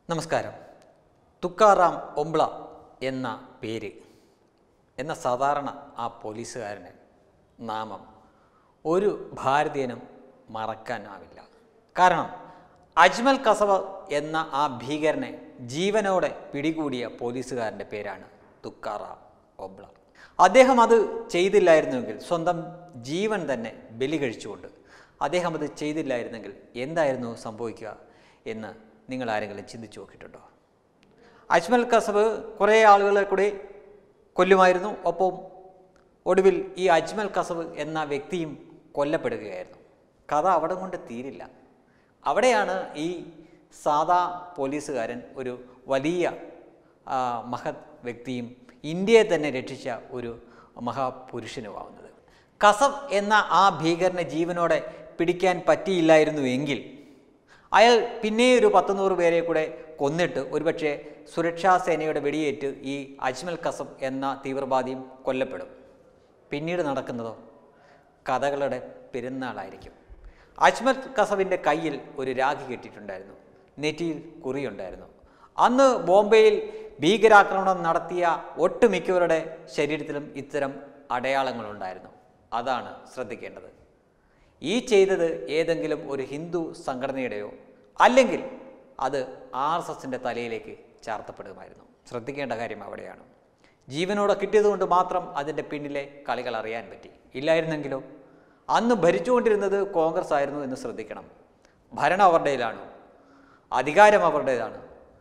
നമസ്കാരം തുക്കാറാം ഒംബ്ല എന്ന പേര് എന്ന സാധാരണ ആ പോലീസുകാരന് നാമം ഒരു ഭാരതീയനും മറക്കാനാവില്ല കാരണം അജ്മൽ കസബ് എന്ന ആ ഭീകരനെ ജീവനോടെ പിടികൂടിയ പോലീസുകാരൻ്റെ പേരാണ് തുക്കാറാം ഒബ്ല അദ്ദേഹം അത് ചെയ്തില്ലായിരുന്നുവെങ്കിൽ സ്വന്തം ജീവൻ തന്നെ ബലി കഴിച്ചുകൊണ്ട് അദ്ദേഹം അത് ചെയ്തില്ലായിരുന്നെങ്കിൽ എന്തായിരുന്നു സംഭവിക്കുക എന്ന് നിങ്ങൾ ആരെങ്കിലും ചിന്തിച്ചു നോക്കിയിട്ടുണ്ടോ അജ്മൽ കസബ് കുറേ ആളുകളെ കൂടി കൊല്ലുമായിരുന്നു ഒപ്പം ഒടുവിൽ ഈ അജ്മൽ കസബ് എന്ന വ്യക്തിയും കൊല്ലപ്പെടുകയായിരുന്നു കഥ അവിടെ കൊണ്ട് തീരില്ല അവിടെയാണ് ഈ സാദാ പോലീസുകാരൻ ഒരു വലിയ ആ, മഹത് വ്യക്തിയും ഇന്ത്യയെ തന്നെ രക്ഷിച്ച ഒരു മഹാപുരുഷനുമാവുന്നത് കസബ് എന്ന ആ ഭീകരനെ ജീവനോടെ പിടിക്കാൻ പറ്റിയില്ലായിരുന്നു എങ്കിൽ അയാൾ പിന്നെ ഒരു പത്ത് നൂറ് പേരെ കൂടെ കൊന്നിട്ട് ഒരുപക്ഷെ സുരക്ഷാ സേനയുടെ വെടിയേറ്റ് ഈ അജ്മൽ കസം എന്ന തീവ്രവാദിയും കൊല്ലപ്പെടും പിന്നീട് നടക്കുന്നതോ കഥകളുടെ പെരുന്നാളായിരിക്കും അജ്മൽ കസബിൻ്റെ കയ്യിൽ ഒരു രാഖി കെട്ടിയിട്ടുണ്ടായിരുന്നു നെറ്റിയിൽ കുറിയുണ്ടായിരുന്നു അന്ന് ബോംബെയിൽ ഭീകരാക്രമണം നടത്തിയ ഒട്ടുമിക്കവരുടെ ശരീരത്തിലും ഇത്തരം അടയാളങ്ങളുണ്ടായിരുന്നു അതാണ് ശ്രദ്ധിക്കേണ്ടത് ഈ ചെയ്തത് ഏതെങ്കിലും ഒരു ഹിന്ദു സംഘടനയുടെയോ അല്ലെങ്കിൽ അത് ആർ എസ് എസിൻ്റെ തലയിലേക്ക് ചാർത്തപ്പെടുമായിരുന്നു ശ്രദ്ധിക്കേണ്ട കാര്യം അവിടെയാണ് ജീവനോടെ കിട്ടിയതുകൊണ്ട് മാത്രം അതിൻ്റെ പിന്നിലെ കളികൾ അറിയാൻ പറ്റി ഇല്ലായിരുന്നെങ്കിലോ അന്ന് ഭരിച്ചുകൊണ്ടിരുന്നത് കോൺഗ്രസ് ആയിരുന്നു എന്ന് ശ്രദ്ധിക്കണം ഭരണം അവരുടേതാണ് അധികാരം അവരുടേതാണ്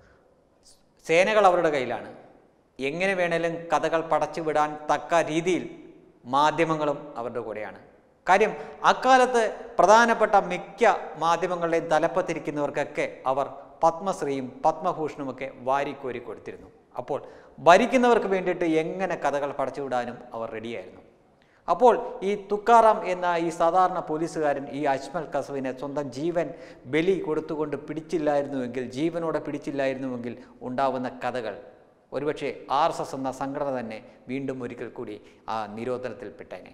സേനകൾ അവരുടെ കയ്യിലാണ് എങ്ങനെ വേണേലും കഥകൾ പടച്ചു വിടാൻ തക്ക രീതിയിൽ മാധ്യമങ്ങളും അവരുടെ കൂടെയാണ് കാര്യം അക്കാലത്ത് പ്രധാനപ്പെട്ട മിക്ക മാധ്യമങ്ങളുടെയും തലപ്പത്തിരിക്കുന്നവർക്കൊക്കെ അവർ പത്മശ്രീയും പത്മഭൂഷണുമൊക്കെ വാരിക്കോരി കൊടുത്തിരുന്നു അപ്പോൾ ഭരിക്കുന്നവർക്ക് വേണ്ടിയിട്ട് എങ്ങനെ കഥകൾ പടച്ചുവിടാനും അവർ റെഡിയായിരുന്നു അപ്പോൾ ഈ തുക്കാറാം എന്ന ഈ സാധാരണ പോലീസുകാരൻ ഈ അജ്മൽ കസവിനെ സ്വന്തം ജീവൻ ബലി കൊടുത്തുകൊണ്ട് പിടിച്ചില്ലായിരുന്നുവെങ്കിൽ ജീവനോടെ പിടിച്ചില്ലായിരുന്നുവെങ്കിൽ ഉണ്ടാവുന്ന കഥകൾ ഒരുപക്ഷെ ആർ എസ് എസ് എന്ന സംഘടന തന്നെ വീണ്ടും ഒരിക്കൽ കൂടി ആ നിരോധനത്തിൽപ്പെട്ടേനെ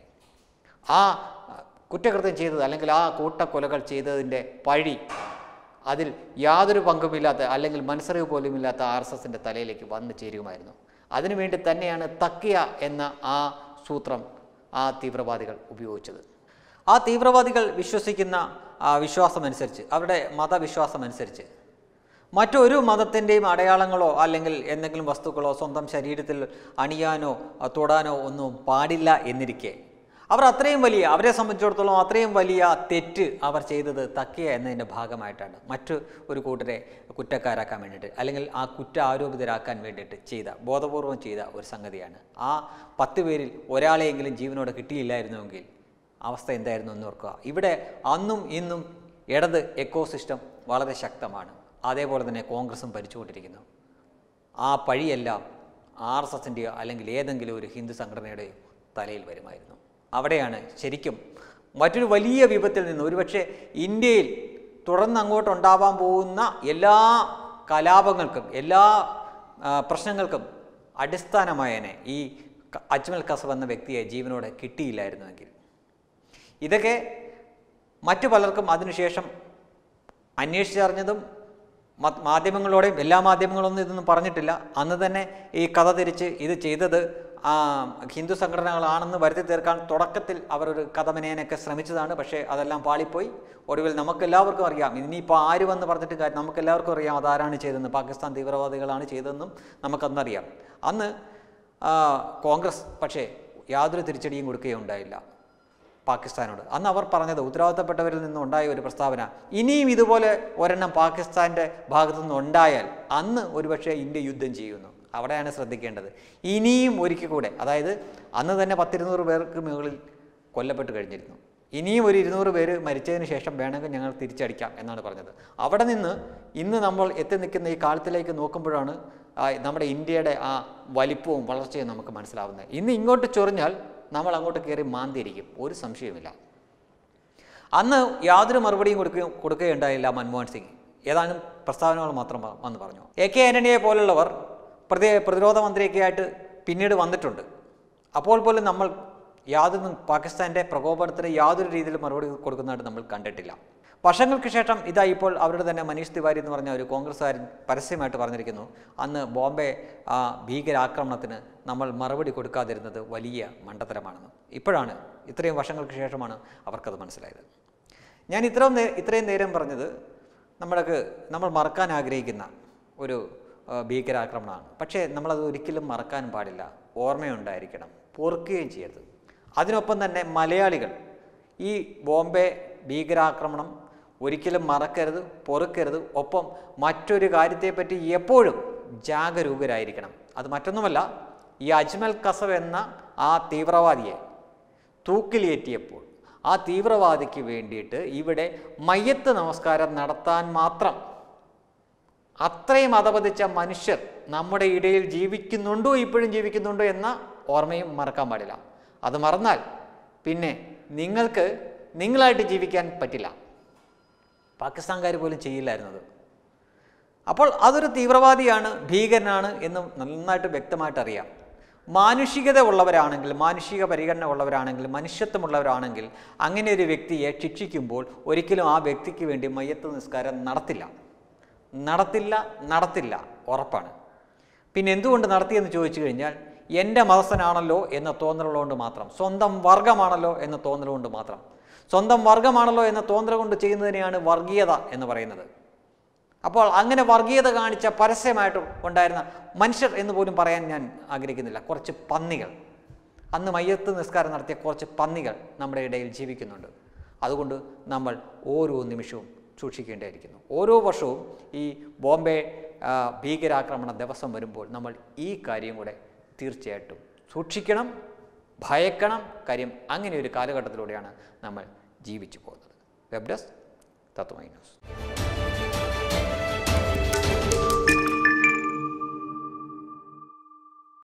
ആ കുറ്റകൃത്യം ചെയ്തത് അല്ലെങ്കിൽ ആ കൂട്ടക്കൊലകൾ ചെയ്തതിൻ്റെ പഴി അതിൽ യാതൊരു പങ്കുമില്ലാത്ത അല്ലെങ്കിൽ മനസ്സറിവ് പോലുമില്ലാത്ത ആർ എസ് എസിൻ്റെ തലയിലേക്ക് വന്നു ചേരുമായിരുന്നു അതിനുവേണ്ടി തന്നെയാണ് തക്കിയ എന്ന ആ സൂത്രം ആ തീവ്രവാദികൾ ഉപയോഗിച്ചത് ആ തീവ്രവാദികൾ വിശ്വസിക്കുന്ന ആ വിശ്വാസമനുസരിച്ച് അവരുടെ മതവിശ്വാസമനുസരിച്ച് മറ്റൊരു മതത്തിൻ്റെയും അടയാളങ്ങളോ അല്ലെങ്കിൽ എന്തെങ്കിലും വസ്തുക്കളോ സ്വന്തം ശരീരത്തിൽ അണിയാനോ ആ, തൊടാനോ ഒന്നും പാടില്ല എന്നിരിക്കെ അവർ അത്രയും വലിയ അവരെ സംബന്ധിച്ചിടത്തോളം അത്രയും വലിയ തെറ്റ് അവർ ചെയ്തത് തക്കിയ എന്നതിൻ്റെ ഭാഗമായിട്ടാണ് മറ്റു ഒരു കൂട്ടരെ കുറ്റക്കാരാക്കാൻ വേണ്ടിയിട്ട് അല്ലെങ്കിൽ ആ കുറ്റ ആരോപിതരാക്കാൻ വേണ്ടിയിട്ട് ചെയ്ത ബോധപൂർവം ചെയ്ത ഒരു സംഗതിയാണ് ആ പത്ത് പേരിൽ ഒരാളെയെങ്കിലും ജീവനോടെ കിട്ടിയില്ലായിരുന്നുവെങ്കിൽ അവസ്ഥ എന്തായിരുന്നു എന്ന് ഓർക്കുക ഇവിടെ അന്നും ഇന്നും ഇടത് എക്കോസിസ്റ്റം വളരെ ശക്തമാണ് അതേപോലെ തന്നെ കോൺഗ്രസും ഭരിച്ചുകൊണ്ടിരിക്കുന്നു ആ പഴിയെല്ലാം ആർ എസ് എസിൻ്റെയോ അല്ലെങ്കിൽ ഏതെങ്കിലും ഒരു ഹിന്ദു സംഘടനയുടെയോ തലയിൽ വരുമായിരുന്നു അവിടെയാണ് ശരിക്കും മറ്റൊരു വലിയ വിപത്തിൽ നിന്ന് ഒരുപക്ഷെ ഇന്ത്യയിൽ തുടർന്ന് അങ്ങോട്ട് ഉണ്ടാവാൻ പോകുന്ന എല്ലാ കലാപങ്ങൾക്കും എല്ലാ ആ, പ്രശ്നങ്ങൾക്കും അടിസ്ഥാനമായനെ ഈ ക- അജ്മൽ കസബ് എന്ന വ്യക്തിയെ ജീവനോടെ കിട്ടിയില്ലായിരുന്നുവെങ്കിൽ ഇതൊക്കെ മറ്റു പലർക്കും അതിനുശേഷം അന്വേഷിച്ചറിഞ്ഞതും മ- മാധ്യമങ്ങളോടെയും എല്ലാ മാധ്യമങ്ങളൊന്നും ഇതൊന്നും പറഞ്ഞിട്ടില്ല അന്ന് തന്നെ ഈ കഥ തിരിച്ച് ഇത് ചെയ്തത് ആ, ഹിന്ദു സംഘടനകളാണെന്ന് വരുത്തി തീർക്കാൻ തുടക്കത്തിൽ അവർ ഒരു കഥ മെനയാനൊക്കെ ശ്രമിച്ചതാണ് പക്ഷേ അതെല്ലാം പാളിപ്പോയി ഒടുവിൽ നമുക്കെല്ലാവർക്കും അറിയാം ഇനിയിപ്പോൾ ആര് വന്ന് പറഞ്ഞിട്ട് കാര്യം നമുക്കെല്ലാവർക്കും അറിയാം അതാരാണ് ചെയ്തതെന്ന് പാകിസ്ഥാൻ തീവ്രവാദികളാണ് ചെയ്തതെന്നും നമുക്കന്നറിയാം അന്ന് ആ, കോൺഗ്രസ് പക്ഷേ യാതൊരു തിരിച്ചടിയും കൊടുക്കുകയുണ്ടായില്ല പാകിസ്ഥാനോട് അന്ന് അവർ പറഞ്ഞത് ഉത്തരവാദിത്തപ്പെട്ടവരിൽ നിന്നും ഉണ്ടായ ഒരു പ്രസ്താവന ഇനിയും ഇതുപോലെ ഒരെണ്ണം പാകിസ്ഥാൻ്റെ ഭാഗത്തു നിന്ന് ഉണ്ടായാൽ അന്ന് ഒരുപക്ഷെ ഇന്ത്യ യുദ്ധം ചെയ്യുന്നു അവിടെയാണ് ശ്രദ്ധിക്കേണ്ടത് ഇനിയും ഒരിക്കൽ കൂടെ അതായത് അന്ന് തന്നെ പത്തിരുന്നൂറ് പേർക്ക് മുകളിൽ കൊല്ലപ്പെട്ട് കഴിഞ്ഞിരുന്നു ഇനിയും ഒരു ഇരുന്നൂറ് പേര് മരിച്ചതിന് ശേഷം വേണമെങ്കിൽ ഞങ്ങൾ തിരിച്ചടിക്കാം എന്നാണ് പറഞ്ഞത് അവിടെ നിന്ന് ഇന്ന് നമ്മൾ എത്തി നിൽക്കുന്ന ഈ കാലത്തിലേക്ക് നോക്കുമ്പോഴാണ് ആ നമ്മുടെ ഇന്ത്യയുടെ ആ വലിപ്പവും വളർച്ചയും നമുക്ക് മനസ്സിലാവുന്നത് ഇന്ന് ഇങ്ങോട്ട് ചൊറിഞ്ഞാൽ നമ്മൾ അങ്ങോട്ട് കയറി മാന്തിയിരിക്കും ഒരു സംശയവുമില്ല അന്ന് യാതൊരു മറുപടിയും കൊടുക്കുകയും കൊടുക്കുകയുണ്ടായില്ല മൻമോഹൻ സിംഗ് ഏതാനും പ്രസ്താവനകൾ മാത്രം വ- വന്ന് പറഞ്ഞു എ കെ ആന്റണിയെ പോലുള്ളവർ പ്രതി പ്രതിരോധ മന്ത്രിയൊക്കെ ആയിട്ട് പിന്നീട് വന്നിട്ടുണ്ട് അപ്പോൾ പോലും നമ്മൾ യാതൊന്നും പാകിസ്ഥാൻ്റെ പ്രകോപനത്തിന് യാതൊരു രീതിയിലും മറുപടി കൊടുക്കുന്നതായിട്ട് നമ്മൾ കണ്ടിട്ടില്ല വർഷങ്ങൾക്ക് ശേഷം ഇതാ ഇപ്പോൾ അവരുടെ തന്നെ മനീഷ് തിവാരി എന്ന് പറഞ്ഞ ഒരു കോൺഗ്രസ്സുകാരൻ പരസ്യമായിട്ട് പറഞ്ഞിരിക്കുന്നു അന്ന് ബോംബെ ആ ഭീകരാക്രമണത്തിന് നമ്മൾ മറുപടി കൊടുക്കാതിരുന്നത് വലിയ മണ്ടത്തരമാണെന്ന് ഇപ്പോഴാണ് ഇത്രയും വർഷങ്ങൾക്ക് ശേഷമാണ് അവർക്കത് മനസ്സിലായത് ഞാൻ ഇത്രയും നേ ഇത്രയും നേരം പറഞ്ഞത് നമ്മൾക്ക് നമ്മൾ മറക്കാൻ ആഗ്രഹിക്കുന്ന ഒരു ആ, ഭീകരാക്രമണമാണ് പക്ഷേ നമ്മളത് ഒരിക്കലും മറക്കാൻ പാടില്ല ഓർമ്മയുണ്ടായിരിക്കണം പൊറുക്കുകയും ചെയ്യരുത് അതിനൊപ്പം തന്നെ മലയാളികൾ ഈ ബോംബെ ഭീകരാക്രമണം ഒരിക്കലും മറക്കരുത് പൊറുക്കരുത് ഒപ്പം മറ്റൊരു കാര്യത്തെപ്പറ്റി എപ്പോഴും ജാഗരൂകരായിരിക്കണം അത് മറ്റൊന്നുമല്ല ഈ അജ്മൽ കസവ് എന്ന ആ തീവ്രവാദിയെ തൂക്കിലേറ്റിയപ്പോൾ ആ തീവ്രവാദിക്ക് വേണ്ടിയിട്ട് ഇവിടെ മയ്യത്ത് നമസ്കാരം നടത്താൻ മാത്രം അത്രയും അധപതിച്ച മനുഷ്യർ നമ്മുടെ ഇടയിൽ ജീവിക്കുന്നുണ്ടോ ഇപ്പോഴും ജീവിക്കുന്നുണ്ടോ എന്ന ഓർമ്മയും മറക്കാൻ പാടില്ല അത് മറന്നാൽ പിന്നെ നിങ്ങൾക്ക് നിങ്ങളായിട്ട് ജീവിക്കാൻ പറ്റില്ല പാകിസ്ഥാൻകാർ പോലും ചെയ്യില്ലായിരുന്നത് അപ്പോൾ അതൊരു തീവ്രവാദിയാണ് ഭീകരനാണ് എന്ന് നന്നായിട്ട് വ്യക്തമായിട്ട് അറിയാം മാനുഷികത ഉള്ളവരാണെങ്കിൽ മാനുഷിക പരിഗണന ഉള്ളവരാണെങ്കിൽ മനുഷ്യത്വമുള്ളവരാണെങ്കിൽ അങ്ങനെ ഒരു വ്യക്തിയെ ശിക്ഷിക്കുമ്പോൾ ഒരിക്കലും ആ വ്യക്തിക്ക് വേണ്ടി മയ്യത്ത് നിസ്കാരം നടത്തില്ല നടത്തില്ല നടത്തില്ല ഉറപ്പാണ് പിന്നെ എന്തുകൊണ്ട് നടത്തിയെന്ന് ചോദിച്ചു കഴിഞ്ഞാൽ എൻ്റെ മതസ്ഥനാണല്ലോ എന്ന തോന്നലുകൊണ്ട് മാത്രം സ്വന്തം വർഗമാണല്ലോ എന്ന തോന്നലുകൊണ്ട് മാത്രം സ്വന്തം വർഗമാണല്ലോ എന്ന തോന്നൽ കൊണ്ട് ചെയ്യുന്നതിനെയാണ് വർഗീയത എന്ന് പറയുന്നത് അപ്പോൾ അങ്ങനെ വർഗീയത കാണിച്ച പരസ്യമായിട്ട് ഉണ്ടായിരുന്ന മനുഷ്യർ എന്ന് പോലും പറയാൻ ഞാൻ ആഗ്രഹിക്കുന്നില്ല കുറച്ച് പന്നികൾ അന്ന് മയ്യത്ത് നിസ്കാരം നടത്തിയ കുറച്ച് പന്നികൾ നമ്മുടെ ഇടയിൽ ജീവിക്കുന്നുണ്ട് അതുകൊണ്ട് നമ്മൾ ഓരോ നിമിഷവും സൂക്ഷിക്കേണ്ടിയിരിക്കുന്നു ഓരോ വർഷവും ഈ ബോംബെ ആ, ഭീകരാക്രമണ ദിവസം വരുമ്പോൾ നമ്മൾ ഈ കാര്യം കൂടെ തീർച്ചയായിട്ടും സൂക്ഷിക്കണം ഭയക്കണം കാര്യം അങ്ങനെ ഒരു കാലഘട്ടത്തിലൂടെയാണ് നമ്മൾ ജീവിച്ചു പോകുന്നത് വെബ് ഡെസ്ക് തത്വമൈ ന്യൂസ്